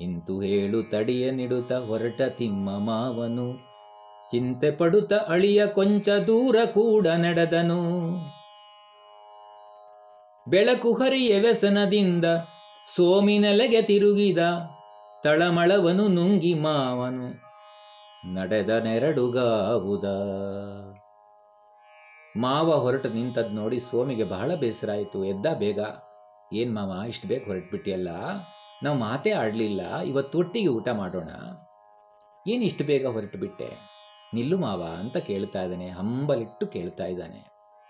ಇಂತು ಹೇಳು ತಡಿಯ ನಿಡುತ್ತ ಹೊರಟ ತಿಮ್ಮ ಮಾವನು ಚಿಂತೆ ಪಡುತ್ತ ಅಳಿಯ ಕೊಂಚ ದೂರ ಕೂಡ ನಡೆದನು ಬೆಳಕು ಹರಿಯ ವ್ಯಸನದಿಂದ ಸೋಮಿನೆಲೆಗೆ ತಿರುಗಿದ ತಳಮಳವನು ನುಂಗಿ ಮಾವನು ನಡೆದ ನೆರಡುಗಾವುದ ಮಾವ ಹೊರಟು ನಿಂತದ್ ನೋಡಿ ಸೋಮಿಗೆ ಬಹಳ ಬೇಸರ ಆಯಿತು ಎದ್ದ ಬೇಗ ಏನ್ ಮಾವ ಇಷ್ಟು ಬೇಗ ಹೊರಟ್ಬಿಟ್ಟಿಯಲ್ಲ ನಾವು ಮಾತೇ ಆಡಲಿಲ್ಲ ಇವತ್ತು ಒಟ್ಟಿಗೆ ಊಟ ಮಾಡೋಣ ಏನು ಇಷ್ಟು ಬೇಗ ಹೊರಟು ಬಿಟ್ಟೆ ನಿಲ್ಲು ಮಾವ ಅಂತ ಕೇಳ್ತಾ ಇದ್ದಾನೆ ಹಂಬಲಿಟ್ಟು ಕೇಳ್ತಾ ಇದ್ದಾನೆ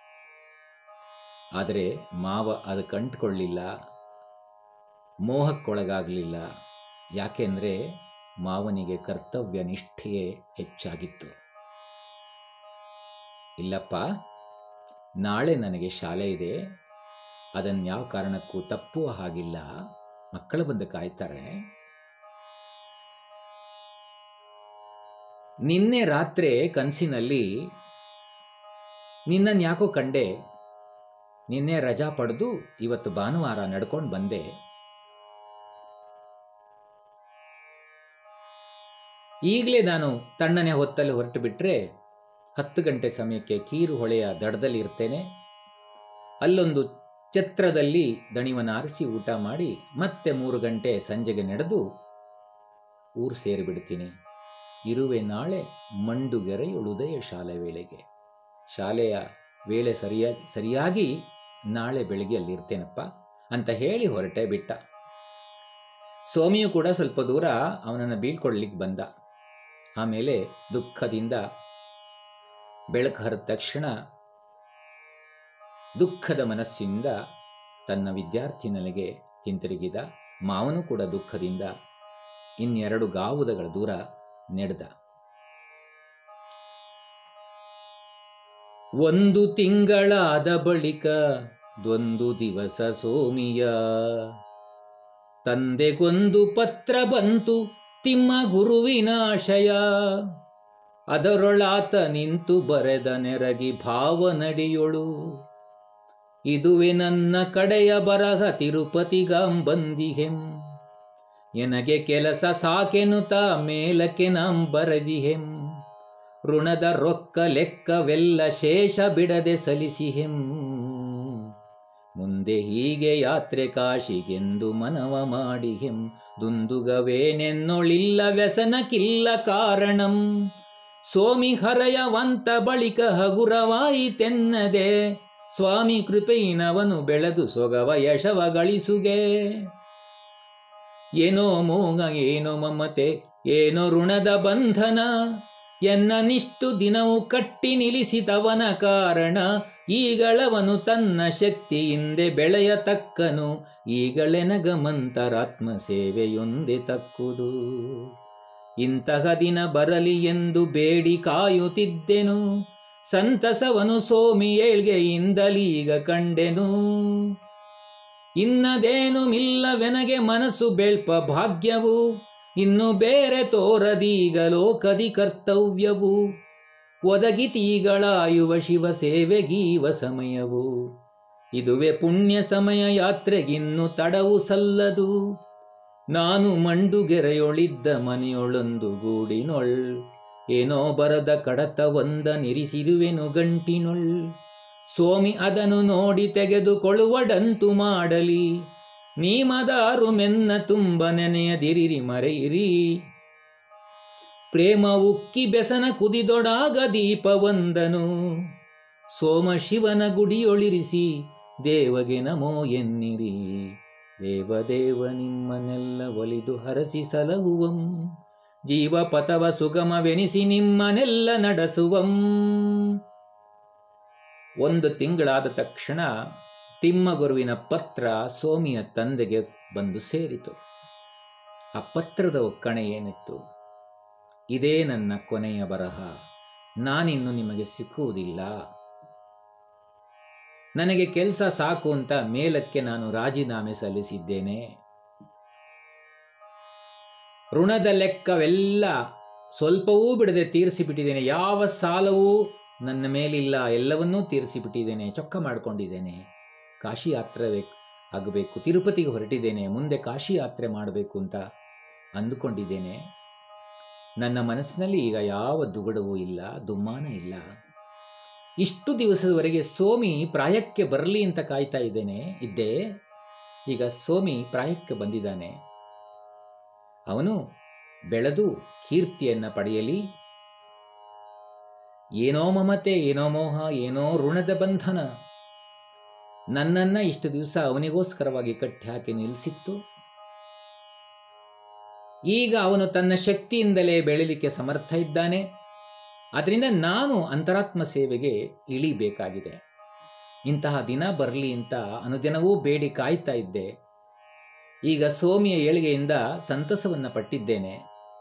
ಆದರೆ ಮಾವ ಅದು ಕಂಡುಕೊಳ್ಳಿಲ್ಲ ಮೋಹಕ್ಕೊಳಗಾಗಲಿಲ್ಲ ಯಾಕೆಂದರೆ ಮಾವನಿಗೆ ಕರ್ತವ್ಯ ನಿಷ್ಠೆಯೇ ಹೆಚ್ಚಾಗಿತ್ತು ಇಲ್ಲಪ್ಪ ನಾಳೆ ನನಗೆ ಶಾಲೆ ಇದೆ ಅದನ್ನು ಯಾವ ಕಾರಣಕ್ಕೂ ತಪ್ಪುವ ಹಾಗಿಲ್ಲ ಮಕ್ಕಳು ಬಂದು ಕಾಯ್ತಾರೆ ನಿನ್ನೆ ರಾತ್ರಿ ಕನಸಿನಲ್ಲಿ ನಿನ್ನನ್ನು ಯಾಕೋ ಕಂಡೆ ನಿನ್ನೆ ರಜಾ ಪಡೆದು ಇವತ್ತು ಭಾನುವಾರ ನಡ್ಕೊಂಡು ಬಂದೆ ಈಗಲೇ ನಾನು ತಣ್ಣನೆ ಹೊತ್ತಲ್ಲಿ ಹೊರಟು ಬಿಟ್ರೆ ಹತ್ತು ಗಂಟೆ ಸಮಯಕ್ಕೆ ಕೀರು ಹೊಳೆಯ ದಡದಲ್ಲಿ ಇರ್ತೇನೆ ಅಲ್ಲೊಂದು ಛತ್ರದಲ್ಲಿ ದಣಿವನ ಆರಿಸಿ ಊಟ ಮಾಡಿ ಮತ್ತೆ ಮೂರು ಗಂಟೆ ಸಂಜೆಗೆ ನಡೆದು ಊರು ಸೇರಿಬಿಡ್ತೀನಿ ಇರುವೆ ನಾಳೆ ಮಂಡುಗೆರೆಯುಳುದಯ ಶಾಲೆ ವೇಳೆಗೆ ಶಾಲೆಯ ವೇಳೆ ಸರಿಯಾಗಿ ಸರಿಯಾಗಿ ನಾಳೆ ಬೆಳಿಗ್ಗೆ ಅಲ್ಲಿರ್ತೇನಪ್ಪ ಅಂತ ಹೇಳಿ ಹೊರಟೆ ಬಿಟ್ಟ ಸೋಮಿಯು ಕೂಡ ಸ್ವಲ್ಪ ದೂರ ಅವನನ್ನು ಬೀಳ್ಕೊಡ್ಲಿಕ್ಕೆ ಬಂದ ಆಮೇಲೆ ದುಃಖದಿಂದ ಬೆಳಕು ಹರಿದ ತಕ್ಷಣ ದುಃಖದ ಮನಸ್ಸಿಂದ ತನ್ನ ವಿದ್ಯಾರ್ಥಿನಲ್ಲಿಗೆ ಹಿಂತಿರುಗಿದ ಮಾವನು ಕೂಡ ದುಃಖದಿಂದ ಇನ್ನೆರಡು ಗಾವುದಗಳ ದೂರ ನಡೆದ ಒಂದು ತಿಂಗಳಾದ ಬಳಿಕ ದೊಂದು ದಿವಸ ಸೋಮಿಯ ತಂದೆಗೊಂದು ಪತ್ರ ಬಂತು ತಿಮ್ಮ ಗುರುವಿನ ಆಶಯ ಅದರೊಳಾತ ನಿಂತು ಬರೆದ ನೆರಗಿ ಭಾವ ನಡಿಯೊಳು ಇದುವೆ ನನ್ನ ಕಡೆಯ ಬರಹ ತಿರುಪತಿಗಾಂಬಂದಿಹೆಂ ಎನಗೆ ಕೆಲಸ ಸಾಕೆನುತ ಮೇಲಕ್ಕೆ ನಾಂ ಬರದಿಹೆಂ ಋಣದ ರೊಕ್ಕ ಲೆಕ್ಕವೆಲ್ಲ ಶೇಷ ಬಿಡದೆ ಸಲಿಸಿಹೆಂ ಮುಂದೆ ಹೀಗೆ ಯಾತ್ರೆ ಕಾಶಿಗೆಂದು ಮನವ ಮಾಡಿಹೆಂ ದುಂದುಗವೇನೆನ್ನೊಳಿಲ್ಲ ವ್ಯಸನಕ್ಕಿಲ್ಲ ಕಾರಣಂ ಸೋಮಿ ಹರಯವಂತ ಬಳಿಕ ಹಗುರವಾಯಿತೆನ್ನದೆ ಸ್ವಾಮಿ ಕೃಪೆಯಿನವನು ಬೆಳೆದು ಸೊಗವ ಯಶವ ಗಳಿಸುಗೆ ಏನೋ ಮೋಗ ಏನೋ ಮಮತೆ ಏನೋ ಋಣದ ಬಂಧನ ಎನ್ನ ನಿಷ್ಟು ದಿನವು ಕಟ್ಟಿ ನಿಲ್ಲಿಸಿದವನ ಕಾರಣ ಈಗಳವನು ತನ್ನ ಶಕ್ತಿಯಿಂದೆ ಬೆಳೆಯತಕ್ಕನು ಈಗಳೆನಗಮಂತರಾತ್ಮ ಸೇವೆಯೊಂದೇ ತಕ್ಕುದು ಇಂತಹ ದಿನ ಬರಲಿ ಎಂದು ಬೇಡಿ ಕಾಯುತ್ತಿದ್ದೆನು ಸಂತಸವನು ಸೋಮಿ ಏಳ್ಗೆಯಿಂದಲೀಗ ಕಂಡೆನು ಇನ್ನದೇನು ಮಿಲ್ಲವೆನಗೆ ಮನಸ್ಸು ಬೆಳ್ಪ ಭಾಗ್ಯವು ಇನ್ನು ಬೇರೆ ತೋರದೀಗ ಲೋಕದಿ ಕರ್ತವ್ಯವು ಒದಗಿತೀಗಳಾಯುವ ಶಿವ ಸೇವೆಗೀವ ಸಮಯವು ಇದುವೆ ಪುಣ್ಯ ಸಮಯ ಯಾತ್ರೆಗಿನ್ನು ತಡವು ಸಲ್ಲದು ನಾನು ಮಂಡುಗೆರೆಯೊಳಿದ್ದ ಮನೆಯೊಳೊಂದು ಗೂಡಿನೊಳ್ ಏನೋ ಬರದ ಕಡತ ಒಂದ ನಿರಿಸಿರುವೆನು ಗಂಟಿನೊಳ್ ಸೋಮಿ ಅದನ್ನು ನೋಡಿ ತೆಗೆದುಕೊಳ್ಳುವಡಂತು ಮಾಡಲಿ ನೀಮದಾರು ಮೆನ್ನ ತುಂಬ ನೆನೆಯದಿರಿರಿ ಮರೆಯಿರಿ ಪ್ರೇಮ ಉಕ್ಕಿ ಬೆಸನ ಕುದಿದೊಡಾಗ ದೀಪವಂದನು ಸೋಮ ಶಿವನ ಗುಡಿಯೊಳಿರಿಸಿ ದೇವಗೆ ನಮೋ ಎನ್ನಿರಿ ದೇವದೇವ ನಿಮ್ಮನೆಲ್ಲ ಒಲಿದು ಹರಸಿ ಸಲಹುವಂ ಜೀವಪಥವ ಸುಗಮವೆನಿಸಿ ನಿಮ್ಮನೆಲ್ಲ ನಡೆಸುವಂ ಒಂದು ತಿಂಗಳಾದ ತಕ್ಷಣ ತಿಮ್ಮಗುರುವಿನ ಪತ್ರ ಸೋಮಿಯ ತಂದೆಗೆ ಬಂದು ಸೇರಿತು ಆ ಪತ್ರದ ಒಕ್ಕಣೆ ಏನಿತ್ತು ಇದೇ ನನ್ನ ಕೊನೆಯ ಬರಹ ನಾನಿನ್ನು ನಿಮಗೆ ಸಿಕ್ಕುವುದಿಲ್ಲ ನನಗೆ ಕೆಲಸ ಸಾಕು ಅಂತ ಮೇಲಕ್ಕೆ ನಾನು ರಾಜೀನಾಮೆ ಸಲ್ಲಿಸಿದ್ದೇನೆ ಋಣದ ಲೆಕ್ಕವೆಲ್ಲ ಸ್ವಲ್ಪವೂ ಬಿಡದೆ ತೀರಿಸಿಬಿಟ್ಟಿದ್ದೇನೆ ಯಾವ ಸಾಲವೂ ನನ್ನ ಮೇಲಿಲ್ಲ ಎಲ್ಲವನ್ನೂ ತೀರಿಸಿಬಿಟ್ಟಿದ್ದೇನೆ ಚೊಕ್ಕ ಮಾಡಿಕೊಂಡಿದ್ದೇನೆ ಕಾಶಿ ಯಾತ್ರೆ ಆಗಬೇಕು ತಿರುಪತಿಗೆ ಹೊರಟಿದ್ದೇನೆ ಮುಂದೆ ಕಾಶಿ ಯಾತ್ರೆ ಮಾಡಬೇಕು ಅಂತ ಅಂದುಕೊಂಡಿದ್ದೇನೆ ನನ್ನ ಮನಸ್ಸಿನಲ್ಲಿ ಈಗ ಯಾವ ದುಗಡವೂ ಇಲ್ಲ ದುಮ್ಮಾನ ಇಲ್ಲ ಇಷ್ಟು ದಿವಸದವರೆಗೆ ಸೋಮಿ ಪ್ರಾಯಕ್ಕೆ ಬರಲಿ ಅಂತ ಕಾಯ್ತಾ ಇದ್ದೇನೆ ಇದ್ದೆ ಈಗ ಸೋಮಿ ಪ್ರಾಯಕ್ಕೆ ಬಂದಿದ್ದಾನೆ ಅವನು ಬೆಳೆದು ಕೀರ್ತಿಯನ್ನು ಪಡೆಯಲಿ ಏನೋ ಮಮತೆ ಏನೋ ಮೋಹ ಏನೋ ಋಣದ ಬಂಧನ ನನ್ನನ್ನ ಇಷ್ಟು ದಿವಸ ಅವನಿಗೋಸ್ಕರವಾಗಿ ಕಟ್ಟಿ ಹಾಕಿ ನಿಲ್ಲಿಸಿತ್ತು ಈಗ ಅವನು ತನ್ನ ಶಕ್ತಿಯಿಂದಲೇ ಬೆಳೀಲಿಕ್ಕೆ ಸಮರ್ಥ ಇದ್ದಾನೆ ಅದರಿಂದ ನಾನು ಅಂತರಾತ್ಮ ಸೇವೆಗೆ ಇಳಿಬೇಕಾಗಿದೆ ಇಂತಹ ದಿನ ಬರಲಿ ಅಂತ ಅನುದಿನವೂ ಬೇಡಿ ಕಾಯ್ತಾ ಇದ್ದೆ ಈಗ ಸೋಮಿಯ ಏಳಿಗೆಯಿಂದ ಸಂತಸವನ್ನು ಪಟ್ಟಿದ್ದೇನೆ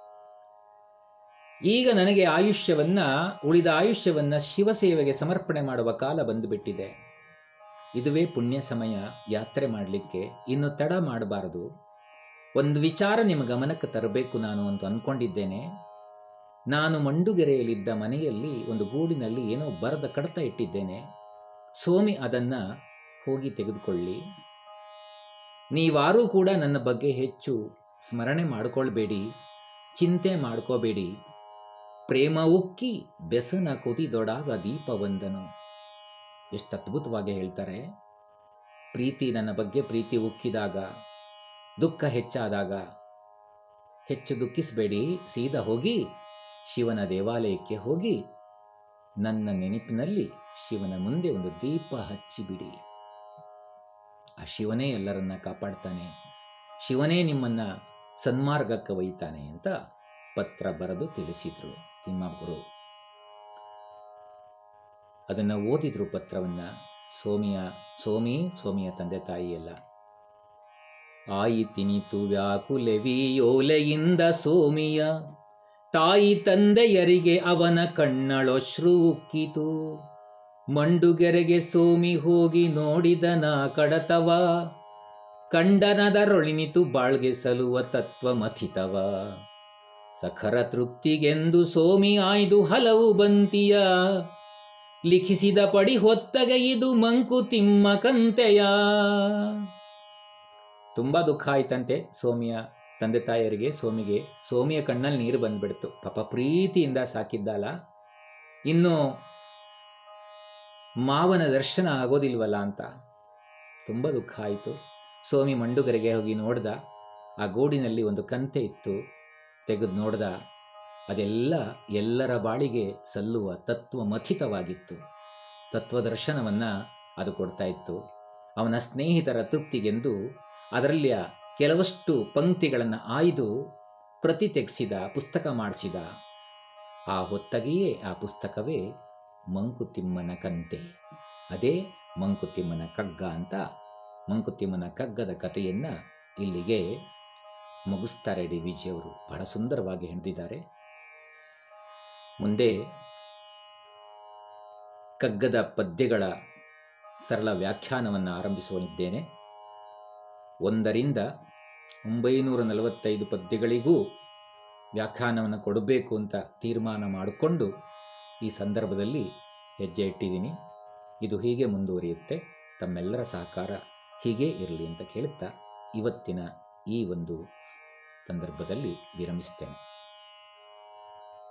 ಈಗ ನನಗೆ ಆಯುಷ್ಯವನ್ನ ಉಳಿದ ಆಯುಷ್ಯವನ್ನ ಶಿವಸೇವೆಗೆ ಸಮರ್ಪಣೆ ಮಾಡುವ ಕಾಲ ಬಂದುಬಿಟ್ಟಿದೆ ಇದುವೇ ಪುಣ್ಯ ಸಮಯ ಯಾತ್ರೆ ಮಾಡಲಿಕ್ಕೆ ಇನ್ನು ತಡ ಮಾಡಬಾರದು ಒಂದು ವಿಚಾರ ನಿಮ್ಮ ಗಮನಕ್ಕೆ ತರಬೇಕು ನಾನು ಅಂತ ಅಂದ್ಕೊಂಡಿದ್ದೇನೆ ನಾನು ಮಂಡುಗೆರೆಯಲ್ಲಿದ್ದ ಮನೆಯಲ್ಲಿ ಒಂದು ಗೂಡಿನಲ್ಲಿ ಏನೋ ಬರದ ಕಡತ ಇಟ್ಟಿದ್ದೇನೆ ಸೋಮಿ ಅದನ್ನು ಹೋಗಿ ತೆಗೆದುಕೊಳ್ಳಿ ನೀವಾರೂ ಕೂಡ ನನ್ನ ಬಗ್ಗೆ ಹೆಚ್ಚು ಸ್ಮರಣೆ ಮಾಡಿಕೊಳ್ಬೇಡಿ ಚಿಂತೆ ಮಾಡ್ಕೋಬೇಡಿ ಪ್ರೇಮ ಉಕ್ಕಿ ಬೆಸನ ಕುದಿದೊಡಾಗ ದೀಪವಂದನು ಎಷ್ಟು ಅದ್ಭುತವಾಗಿ ಹೇಳ್ತಾರೆ ಪ್ರೀತಿ ನನ್ನ ಬಗ್ಗೆ ಪ್ರೀತಿ ಉಕ್ಕಿದಾಗ ದುಃಖ ಹೆಚ್ಚಾದಾಗ ಹೆಚ್ಚು ದುಃಖಿಸಬೇಡಿ ಸೀದಾ ಹೋಗಿ ಶಿವನ ದೇವಾಲಯಕ್ಕೆ ಹೋಗಿ ನನ್ನ ನೆನಪಿನಲ್ಲಿ ಶಿವನ ಮುಂದೆ ಒಂದು ದೀಪ ಹಚ್ಚಿಬಿಡಿ ಆ ಶಿವನೇ ಎಲ್ಲರನ್ನ ಕಾಪಾಡ್ತಾನೆ ಶಿವನೇ ನಿಮ್ಮನ್ನ ಸನ್ಮಾರ್ಗಕ್ಕೆ ಒಯ್ತಾನೆ ಅಂತ ಪತ್ರ ಬರೆದು ತಿಳಿಸಿದ್ರು ತಿಮ್ಮಗುರು ಅದನ್ನು ಓದಿದ್ರು ಪತ್ರವನ್ನ ಸೋಮಿಯ ಸೋಮಿ ಸೋಮಿಯ ತಂದೆ ತಾಯಿ ಎಲ್ಲ ಆಯಿತಿನಿತು ವ್ಯಾಕುಲೆವಿಯೋಲೆಯಿಂದ ಸೋಮಿಯ ತಾಯಿ ತಂದೆಯರಿಗೆ ಅವನ ಕಣ್ಣಳೊಶ್ರು ಉಕ್ಕಿತು ಮಂಡುಗೆರೆಗೆ ಸೋಮಿ ಹೋಗಿ ನೋಡಿದನ ಕಡತವ ಕಂಡನದರೊಳಿನಿತು ಬಾಳ್ಗೆ ಸಲುವ ತತ್ವ ಮಥಿತವ ಸಖರ ತೃಪ್ತಿಗೆಂದು ಸೋಮಿ ಆಯ್ದು ಹಲವು ಬಂತಿಯ ಲಿಖಿಸಿದ ಪಡಿ ಹೊತ್ತಗೆ ಇದು ಮಂಕುತಿಮ್ಮ ಕಂತೆಯ ತುಂಬಾ ದುಃಖ ಆಯ್ತಂತೆ ಸೋಮಿಯ ತಂದೆ ತಾಯಿಯರಿಗೆ ಸೋಮಿಗೆ ಸೋಮಿಯ ಕಣ್ಣಲ್ಲಿ ನೀರು ಬಂದ್ಬಿಡ್ತು ಪಾಪ ಪ್ರೀತಿಯಿಂದ ಸಾಕಿದ್ದಲ್ಲ ಇನ್ನು ಮಾವನ ದರ್ಶನ ಆಗೋದಿಲ್ವಲ್ಲ ಅಂತ ತುಂಬ ದುಃಖ ಆಯಿತು ಸೋಮಿ ಮಂಡುಗರಿಗೆ ಹೋಗಿ ನೋಡ್ದ ಆ ಗೋಡಿನಲ್ಲಿ ಒಂದು ಕಂತೆ ಇತ್ತು ತೆಗೆದು ನೋಡ್ದ ಅದೆಲ್ಲ ಎಲ್ಲರ ಬಾಳಿಗೆ ಸಲ್ಲುವ ತತ್ವ ಮಥಿತವಾಗಿತ್ತು ತತ್ವದರ್ಶನವನ್ನು ಅದು ಕೊಡ್ತಾ ಇತ್ತು ಅವನ ಸ್ನೇಹಿತರ ತೃಪ್ತಿಗೆಂದು ಅದರಲ್ಲಿಯ ಕೆಲವಷ್ಟು ಪಂಕ್ತಿಗಳನ್ನು ಆಯ್ದು ಪ್ರತಿ ತೆಗೆಸಿದ ಪುಸ್ತಕ ಮಾಡಿಸಿದ ಆ ಹೊತ್ತಗೆಯೇ ಆ ಪುಸ್ತಕವೇ ಮಂಕುತಿಮ್ಮನ ಕಂತೆ ಅದೇ ಮಂಕುತಿಮ್ಮನ ಕಗ್ಗ ಅಂತ ಮಂಕುತಿಮ್ಮನ ಕಗ್ಗದ ಕಥೆಯನ್ನು ಇಲ್ಲಿಗೆ ಮುಗಿಸ್ತಾರೆ ಡಿ ವಿಜಿಯವರು ಬಹಳ ಸುಂದರವಾಗಿ ಹೆಣೆದಿದ್ದಾರೆ ಮುಂದೆ ಕಗ್ಗದ ಪದ್ಯಗಳ ಸರಳ ವ್ಯಾಖ್ಯಾನವನ್ನು ಆರಂಭಿಸುವಲ್ಲಿದ್ದೇನೆ ಒಂದರಿಂದ ಒಂಬೈನೂರ ನಲವತ್ತೈದು ಪದ್ಯಗಳಿಗೂ ವ್ಯಾಖ್ಯಾನವನ್ನು ಕೊಡಬೇಕು ಅಂತ ತೀರ್ಮಾನ ಮಾಡಿಕೊಂಡು ಈ ಸಂದರ್ಭದಲ್ಲಿ ಹೆಜ್ಜೆ ಇಟ್ಟಿದ್ದೀನಿ ಇದು ಹೀಗೆ ಮುಂದುವರಿಯುತ್ತೆ ತಮ್ಮೆಲ್ಲರ ಸಹಕಾರ ಹೀಗೆ ಇರಲಿ ಅಂತ ಕೇಳುತ್ತಾ ಇವತ್ತಿನ ಈ ಒಂದು ಸಂದರ್ಭದಲ್ಲಿ ವಿರಮಿಸ್ತೇನೆ